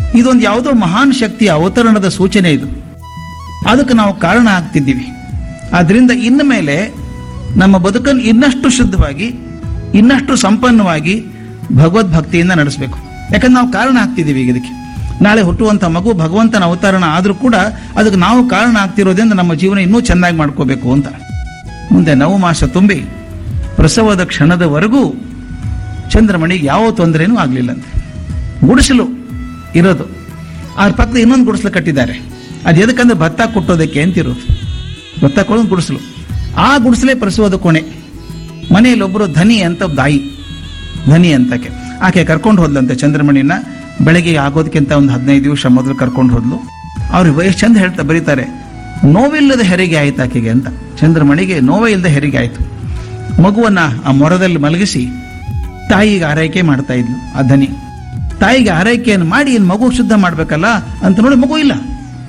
ಇದೊಂದು ಯಾವುದೋ ಮಹಾನ್ ಶಕ್ತಿಯ ಅವತರಣದ ಸೂಚನೆ ಇದು ಅದಕ್ಕೆ ನಾವು ಕಾರಣ ಆಗ್ತಿದ್ದೀವಿ ಆದ್ರಿಂದ ಇನ್ನು ಮೇಲೆ ನಮ್ಮ ಬದುಕನ್ನು ಇನ್ನಷ್ಟು ಶುದ್ಧವಾಗಿ ಇನ್ನಷ್ಟು ಸಂಪನ್ನವಾಗಿ ಭಗವದ್ಭಕ್ತಿಯಿಂದ ನಡೆಸಬೇಕು ಯಾಕಂದ್ರೆ ನಾವು ಕಾರಣ ಆಗ್ತಿದ್ದೀವಿ ಈಗ ಇದಕ್ಕೆ ನಾಳೆ ಹುಟ್ಟುವಂಥ ಮಗು ಭಗವಂತನ ಅವತರಣ ಆದರೂ ಕೂಡ ಅದಕ್ಕೆ ನಾವು ಕಾರಣ ಆಗ್ತಿರೋದ್ರಿಂದ ನಮ್ಮ ಜೀವನ ಇನ್ನೂ ಚೆನ್ನಾಗಿ ಮಾಡ್ಕೋಬೇಕು ಅಂತ ಮುಂದೆ ನವ ಮಾಸ ತುಂಬಿ ಪ್ರಸವದ ಕ್ಷಣದವರೆಗೂ ಚಂದ್ರಮಣಿಗೆ ಯಾವ ತೊಂದರೆನೂ ಆಗಲಿಲ್ಲಂತೆ ಗುಡಿಸಲು ಇರೋದು ಅದ್ರ ಪಕ್ಕದ ಇನ್ನೊಂದು ಗುಡಿಸಲು ಕಟ್ಟಿದ್ದಾರೆ ಅದು ಎದಕ್ಕಂದ್ರೆ ಭತ್ತ ಕೊಟ್ಟೋದಕ್ಕೆ ಅಂತಿರೋದು ಭತ್ತ ಕೊಡೋದು ಗುಡಿಸಲು ಆ ಗುಡಿಸಲೇ ಪ್ರಸವದ ಕೊನೆ ಮನೆಯಲ್ಲಿ ಒಬ್ಬರು ಧನಿ ಅಂತ ದಾಯಿ ಧನಿ ಅಂತಕ್ಕೆ ಆಕೆ ಕರ್ಕೊಂಡು ಹೋದ್ಲಂತೆ ಚಂದ್ರಮಣಿನ ಬೆಳಗ್ಗೆ ಆಗೋದಕ್ಕಿಂತ ಒಂದು ಹದಿನೈದು ದಿವಸ ಮೊದಲು ಕರ್ಕೊಂಡು ಹೋದ್ಲು ಅವ್ರಿಗೆ ವಯಸ್ಸು ಚಂದ ಹೇಳ್ತಾ ಬರೀತಾರೆ ನೋವಿಲ್ಲದ ಹೆರಿಗೆ ಆಯ್ತು ಆಕೆಗೆ ಅಂತ ಚಂದ್ರಮಣಿಗೆ ನೋವೇ ಇಲ್ಲದ ಹೆರಿಗೆ ಆಯ್ತು ಮಗುವನ್ನ ಆ ಮೊರದಲ್ಲಿ ಮಲಗಿಸಿ ತಾಯಿಗೆ ಆರೈಕೆ ಮಾಡ್ತಾ ಇದ್ಲು ಆ ಧನಿ ತಾಯಿಗೆ ಆರೈಕೆಯನ್ನು ಮಾಡಿ ಇನ್ನು ಮಗು ಶುದ್ಧ ಮಾಡ್ಬೇಕಲ್ಲ ಅಂತ ನೋಡಿ ಮಗು ಇಲ್ಲ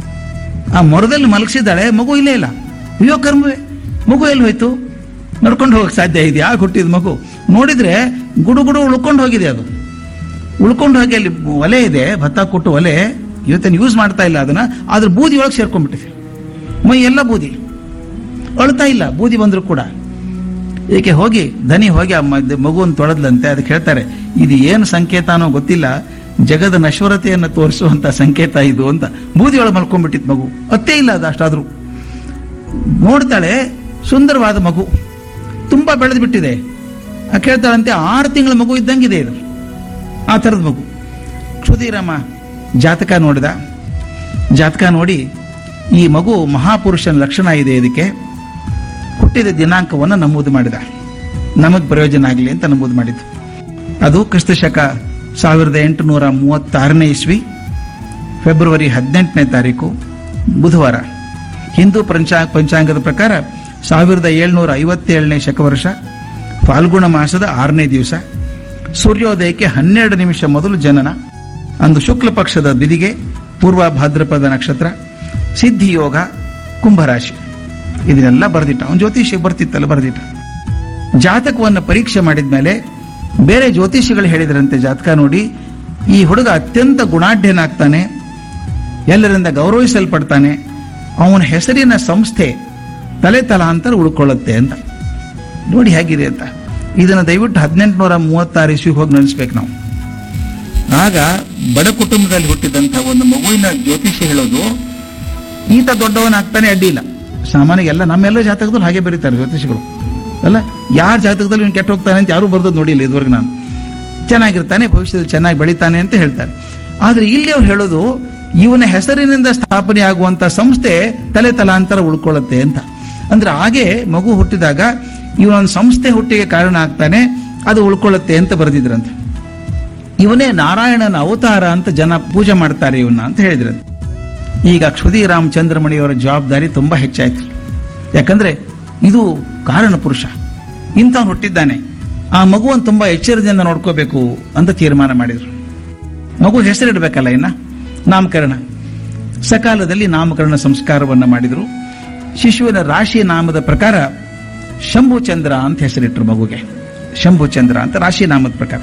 ಆ ಮೊರದಲ್ಲಿ ಮಲಗಿಸಿದ್ದಾಳೆ ಮಗು ಇಲ್ಲೇ ಇಲ್ಲ ಅಯ್ಯೋ ಕರ್ಮವೇ ಮಗು ಎಲ್ಲಿ ಹೋಯ್ತು ನಡ್ಕೊಂಡು ಹೋಗಕ್ಕೆ ಸಾಧ್ಯ ಇದೆ ಯಾಕೆ ಹುಟ್ಟಿದ ಮಗು ನೋಡಿದ್ರೆ ಗುಡು ಗುಡು ಉಳ್ಕೊಂಡು ಹೋಗಿದೆ ಅದು ಉಳ್ಕೊಂಡು ಹೋಗಿ ಅಲ್ಲಿ ಒಲೆ ಇದೆ ಭತ್ತ ಕೊಟ್ಟು ಒಲೆ ಇವತ್ತೇನು ಯೂಸ್ ಮಾಡ್ತಾ ಇಲ್ಲ ಅದನ್ನ ಆದ್ರೆ ಬೂದಿ ಒಳಗೆ ಸೇರ್ಕೊಂಡ್ಬಿಟ್ಟಿದೆ ಮೈ ಎಲ್ಲ ಬೂದಿ ಅಳ್ತಾ ಇಲ್ಲ ಬೂದಿ ಬಂದ್ರು ಕೂಡ ಏಕೆ ಹೋಗಿ ದನಿ ಹೋಗಿ ಆ ಮ- ಮಗುವನ್ನು ತೊಳೆದ್ಲಂತೆ ಅದಕ್ಕೆ ಹೇಳ್ತಾರೆ ಇದು ಏನು ಸಂಕೇತನೋ ಗೊತ್ತಿಲ್ಲ ಜಗದ ನಶ್ವರತೆಯನ್ನು ತೋರಿಸುವಂತ ಸಂಕೇತ ಇದು ಅಂತ ಬೂದಿ ಒಳಗೆ ಮಲ್ಕೊಂಡ್ಬಿಟ್ಟಿತ್ತು ಮಗು ಅತ್ತೇ ಇಲ್ಲ ಅದು ಅಷ್ಟಾದ್ರೂ ನೋಡ್ತಾಳೆ ಸುಂದರವಾದ ಮಗು ತುಂಬಾ ಬೆಳೆದು ಬಿಟ್ಟಿದೆ ಆ ಕೇಳ್ತಾಳಂತೆ ಆರು ತಿಂಗಳ ಮಗು ಇದ್ದಂಗಿದೆ ಇದು ಆ ಥರದ ಮಗು ಕ್ಷುದಿರಾಮ ಜಾತಕ ನೋಡಿದ ಜಾತಕ ನೋಡಿ ಈ ಮಗು ಮಹಾಪುರುಷನ ಲಕ್ಷಣ ಇದೆ ಇದಕ್ಕೆ ಹುಟ್ಟಿದ ದಿನಾಂಕವನ್ನು ನಮೂದು ಮಾಡಿದ ನಮಗೆ ಪ್ರಯೋಜನ ಆಗಲಿ ಅಂತ ನಮೂದು ಮಾಡಿದ್ದು ಅದು ಕ್ರಿಸ್ತ ಶಕ ಸಾವಿರದ ಎಂಟುನೂರ ಮೂವತ್ತಾರನೇ ಇಸ್ವಿ ಫೆಬ್ರವರಿ ಹದಿನೆಂಟನೇ ತಾರೀಕು ಬುಧವಾರ ಹಿಂದೂ ಪಂಚಾ ಪಂಚಾಂಗದ ಪ್ರಕಾರ ಸಾವಿರದ ಏಳ್ನೂರ ಐವತ್ತೇಳನೇ ಶಕವರ್ಷ ಫಾಲ್ಗುಣ ಮಾಸದ ಆರನೇ ದಿವಸ ಸೂರ್ಯೋದಯಕ್ಕೆ ಹನ್ನೆರಡು ನಿಮಿಷ ಮೊದಲು ಜನನ ಅಂದು ಶುಕ್ಲ ಪಕ್ಷದ ಬಿದಿಗೆ ಪೂರ್ವ ಭಾದ್ರಪದ ನಕ್ಷತ್ರ ಸಿದ್ಧಿಯೋಗ ಕುಂಭರಾಶಿ ಇದನ್ನೆಲ್ಲ ಬರೆದಿಟ್ಟ ಅವನು ಜ್ಯೋತಿಷಿ ಬರ್ತಿತ್ತಲ್ಲ ಬರೆದಿಟ್ಟ ಜಾತಕವನ್ನು ಪರೀಕ್ಷೆ ಮಾಡಿದ ಮೇಲೆ ಬೇರೆ ಜ್ಯೋತಿಷಿಗಳು ಹೇಳಿದ್ರಂತೆ ಜಾತಕ ನೋಡಿ ಈ ಹುಡುಗ ಅತ್ಯಂತ ಗುಣಾಢ್ಯನಾಗ್ತಾನೆ ಎಲ್ಲರಿಂದ ಗೌರವಿಸಲ್ಪಡ್ತಾನೆ ಅವನ ಹೆಸರಿನ ಸಂಸ್ಥೆ ತಲೆ ತಲಾಂತರ ಉಳ್ಕೊಳ್ಳುತ್ತೆ ಅಂತ ನೋಡಿ ಹೇಗಿದೆ ಅಂತ ಇದನ್ನು ದಯವಿಟ್ಟು ಹದಿನೆಂಟುನೂರ ಮೂವತ್ತಾರು ಇಸ್ವಿಗೆ ಹೋಗಿ ನೆನೆಸ್ಬೇಕು ನಾವು ಆಗ ಬಡ ಕುಟುಂಬದಲ್ಲಿ ಹುಟ್ಟಿದಂಥ ಒಂದು ಮಗುವಿನ ಜ್ಯೋತಿಷ್ಯ ಹೇಳೋದು ಈತ ದೊಡ್ಡವನಾಗ್ತಾನೆ ಅಡ್ಡಿ ಇಲ್ಲ ಸಾಮಾನ್ಯ ಎಲ್ಲ ನಮ್ಮೆಲ್ಲ ಜಾತಕದಲ್ಲಿ ಹಾಗೆ ಬರೀತಾರೆ ಜ್ಯೋತಿಷಿಗಳು ಅಲ್ಲ ಯಾರ ಜಾತಕದಲ್ಲಿ ಇವ್ನು ಕೆಟ್ಟ ಹೋಗ್ತಾನೆ ಅಂತ ಯಾರು ಬರ್ದೋದು ನೋಡಿಲ್ಲ ಇದುವರೆಗೆ ನಾನು ಚೆನ್ನಾಗಿರ್ತಾನೆ ಭವಿಷ್ಯದಲ್ಲಿ ಚೆನ್ನಾಗಿ ಬೆಳಿತಾನೆ ಅಂತ ಹೇಳ್ತಾರೆ ಆದ್ರೆ ಇಲ್ಲಿ ಅವ್ರು ಹೇಳೋದು ಇವನ ಹೆಸರಿನಿಂದ ಸ್ಥಾಪನೆ ಆಗುವಂತ ಸಂಸ್ಥೆ ತಲೆ ತಲಾಂತರ ಉಳ್ಕೊಳ್ಳುತ್ತೆ ಅಂತ ಅಂದ್ರೆ ಹಾಗೆ ಮಗು ಹುಟ್ಟಿದಾಗ ಇವನೊಂದು ಸಂಸ್ಥೆ ಹುಟ್ಟಿಗೆ ಕಾರಣ ಆಗ್ತಾನೆ ಅದು ಉಳ್ಕೊಳ್ಳುತ್ತೆ ಅಂತ ಬರೆದಿದ್ರಂತೆ ಇವನೇ ನಾರಾಯಣನ ಅವತಾರ ಅಂತ ಜನ ಪೂಜೆ ಮಾಡ್ತಾರೆ ಇವನ್ನ ಅಂತ ಹೇಳಿದ್ರಂತೆ ಈಗ ಕ್ಷುದಿರಾಮ್ ಚಂದ್ರಮಣಿಯವರ ಜವಾಬ್ದಾರಿ ತುಂಬಾ ಹೆಚ್ಚಾಯ್ತು ಯಾಕಂದ್ರೆ ಇದು ಕಾರಣ ಪುರುಷ ಇಂಥವ್ನು ಹುಟ್ಟಿದ್ದಾನೆ ಆ ಮಗುವನ್ನು ತುಂಬಾ ಎಚ್ಚರದಿಂದ ನೋಡ್ಕೋಬೇಕು ಅಂತ ತೀರ್ಮಾನ ಮಾಡಿದ್ರು ಮಗು ಹೆಸರಿಡಬೇಕಲ್ಲ ಇನ್ನ ನಾಮಕರಣ ಸಕಾಲದಲ್ಲಿ ನಾಮಕರಣ ಸಂಸ್ಕಾರವನ್ನ ಮಾಡಿದ್ರು ಶಿಶುವಿನ ರಾಶಿ ನಾಮದ ಪ್ರಕಾರ ಶಂಭುಚಂದ್ರ ಅಂತ ಹೆಸರಿಟ್ರು ಮಗುಗೆ ಶಂಭುಚಂದ್ರ ಅಂತ ರಾಶಿ ನಾಮದ ಪ್ರಕಾರ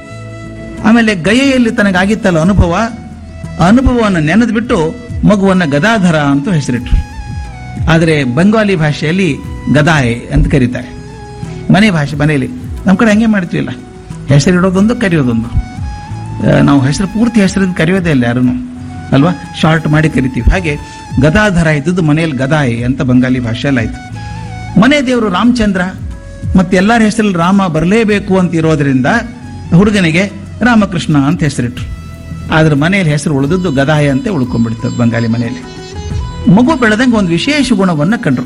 ಆಮೇಲೆ ಗಯೆಯಲ್ಲಿ ತನಗಾಗಿತ್ತಲ್ಲ ಅನುಭವ ಆ ಅನುಭವವನ್ನು ನೆನೆದ್ಬಿಟ್ಟು ಮಗುವನ್ನ ಗದಾಧರ ಅಂತ ಹೆಸರಿಟ್ರು ಆದರೆ ಬಂಗಾಲಿ ಭಾಷೆಯಲ್ಲಿ ಗದಾಯೆ ಅಂತ ಕರೀತಾರೆ ಮನೆ ಭಾಷೆ ಮನೆಯಲ್ಲಿ ನಮ್ಮ ಕಡೆ ಹಂಗೆ ಮಾಡ್ತೀವಿಲ್ಲ ಹೆಸರಿಡೋದೊಂದು ಕರೆಯೋದೊಂದು ಆ, ನಾವು ಹೆಸರು ಪೂರ್ತಿ ಹೆಸರಿಂದ ಕರೆಯೋದೇ ಇಲ್ಲ ಯಾರನ್ನು ಅಲ್ವಾ ಶಾರ್ಟ್ ಮಾಡಿ ಕರಿತೀವಿ ಹಾಗೆ ಗದಾಧರ ಇದ್ದದ್ದು ಮನೆಯಲ್ಲಿ ಗದಾಯೆ ಅಂತ ಬಂಗಾಲಿ ಭಾಷೆಯಲ್ಲಿ ಆಯ್ತು ಮನೆ ದೇವರು ರಾಮಚಂದ್ರ ಮತ್ತೆ ಎಲ್ಲರ ಹೆಸರಲ್ಲಿ ರಾಮ ಬರಲೇಬೇಕು ಅಂತ ಇರೋದ್ರಿಂದ ಹುಡುಗನಿಗೆ ರಾಮಕೃಷ್ಣ ಅಂತ ಹೆಸರಿಟ್ರು ಆದ್ರೆ ಮನೆಯಲ್ಲಿ ಹೆಸರು ಉಳಿದದ್ದು ಗದಾಯ ಅಂತ ಉಳ್ಕೊಂಡ್ಬಿಡ್ತದೆ ಬಂಗಾಲಿ ಮನೆಯಲ್ಲಿ ಮಗು ಬೆಳೆದಂಗೆ ಒಂದು ವಿಶೇಷ ಗುಣವನ್ನ ಕಂಡ್ರು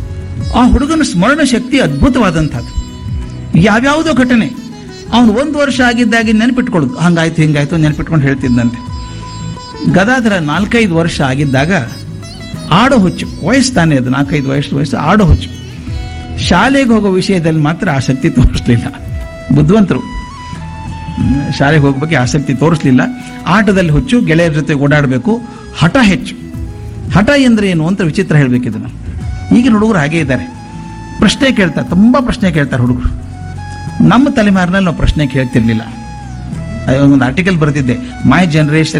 ಆ ಹುಡುಗನ ಸ್ಮರಣ ಶಕ್ತಿ ಅದ್ಭುತವಾದಂಥದ್ದು ಯಾವ್ಯಾವುದೋ ಘಟನೆ ಅವನು ಒಂದು ವರ್ಷ ಆಗಿದ್ದಾಗಿ ನೆನಪಿಟ್ಕೊಳ್ಳೋದು ಹಂಗಾಯ್ತು ಹಿಂಗಾಯ್ತು ನೆನಪಿಟ್ಕೊಂಡು ಹೇಳ್ತಿದ್ದಂತೆ ಗದಾಧರ ನಾಲ್ಕೈದು ವರ್ಷ ಆಗಿದ್ದಾಗ ಆಡೋ ಹುಚ್ಚು ವಯಸ್ಸು ತಾನೇ ಅದು ನಾಲ್ಕೈದು ವಯಸ್ಸು ವಯಸ್ಸು ಆಡೋ ಹುಚ್ಚು ಶಾಲೆಗೆ ಹೋಗೋ ವಿಷಯದಲ್ಲಿ ಮಾತ್ರ ಆಸಕ್ತಿ ತೋರಿಸ್ಲಿಲ್ಲ ಬುದ್ಧಿವಂತರು ಹ್ಮ್, ಶಾಲೆಗೆ ಹೋಗ್ಬೇಕು ಆಸಕ್ತಿ ತೋರಿಸ್ಲಿಲ್ಲ ಆಟದಲ್ಲಿ ಹುಚ್ಚು ಗೆಳೆಯರ ಜೊತೆ ಓಡಾಡಬೇಕು ಹಠ ಹೆಚ್ಚು ಹಠ ಎಂದ್ರೆ ಏನು ಅಂತ ವಿಚಿತ್ರ ಹೇಳ್ಬೇಕಿದನ್ನು ಈಗಿನ ಹುಡುಗರು ಹಾಗೆ ಇದ್ದಾರೆ ಪ್ರಶ್ನೆ ಕೇಳ್ತಾರೆ ತುಂಬಾ ಪ್ರಶ್ನೆ ಕೇಳ್ತಾರೆ ಹುಡುಗರು ನಮ್ಮ ತಲೆಮಾರಿನಲ್ಲಿ ನಾವು ಪ್ರಶ್ನೆ ಕೇಳ್ತಿರ್ಲಿಲ್ಲ ಒಂದು ಆರ್ಟಿಕಲ್ ಬರೆದಿದ್ದೆ ಮೈ ಜನರೇಷನ್